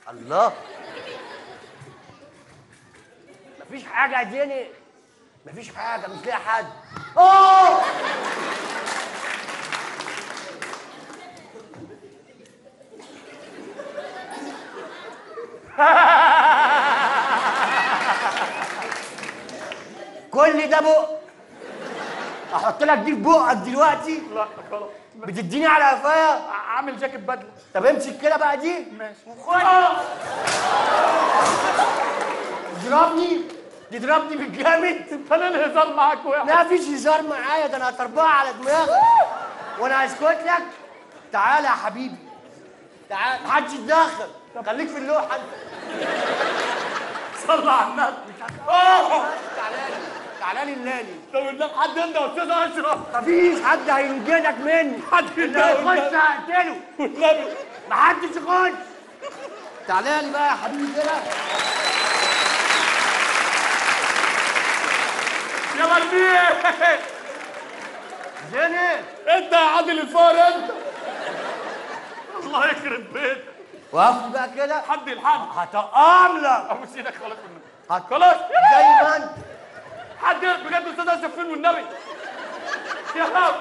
الله مفيش حاجة اديني مفيش حاجة مش لاقي حد اوه كل ده بق احط لك دي في بقك دلوقتي لا خلاص بتديني على قفايا عامل جاكيت بدله طب امسك كده بقى دي ماشي خد تضربني تضربني بالجامد انت ليه الهزار معاك واحد لا فيش هزار معايا ده انا هطربقها على دماغك وانا هسكت لك تعالى يا حبيبي تعالى محدش يتدخل خليك في اللوحه انت صلى على النبي تعالى لي تعالى لي الليلي طب النبي حد انت يا استاذ اشرف مفيش حد هينجدك مني حد اللي ينجدك. هيخش هقتله والنبي محدش يخش تعالى لي بقى يا حبيبي كده يا مربيه زيني انت يا عادل الفار انت الله يخرب بيتك وقف بقى كده حد يلحقني هتقام لك ابوس ايدك خلاص والنبي هت- خلاص زي ما انت حد بجد استاذ اشرف فين والنبي يا خاف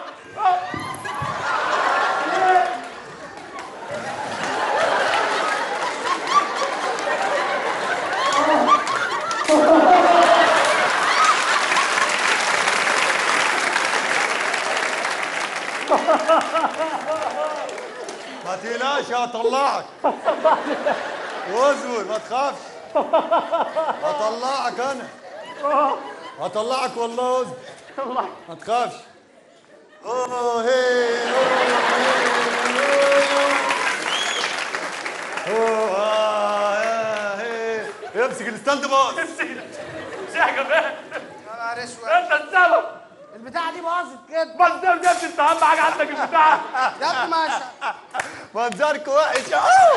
ما تقلقش هطلعك واصبر ما تخافش هطلعك انا هطلعك والله اصبر الله ما تخافش اوه هي اوه آه، يا هي امسك الستاند باص امسك ايدك مش يا جماعه يا نهار اسود انت السبب البتاعه دي باظت كده بس ده بجد انت اهم حاجه عندك البتاع يا ابني ماشي منظرك وحش أوه.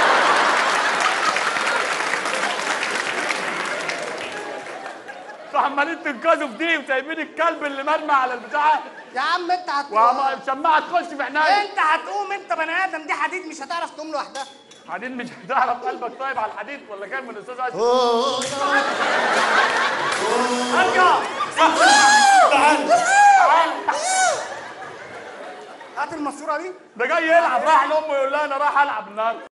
انتوا عمالين تنقذوا في دي وسايبين الكلب اللي مرمى على البتاع يا عم انت هتقوم وشماعه تخش في عينيا انت هتقوم انت بني ادم دي حديد مش هتعرف تقوم لوحدها حديد مش هتعرف قلبك طيب على الحديد ولا جاي من الاستاذ اشرف اوه ارجع هات الماسوره دي ده جاي يلعب رايح لامه يقول لها انا رايح العب النهارده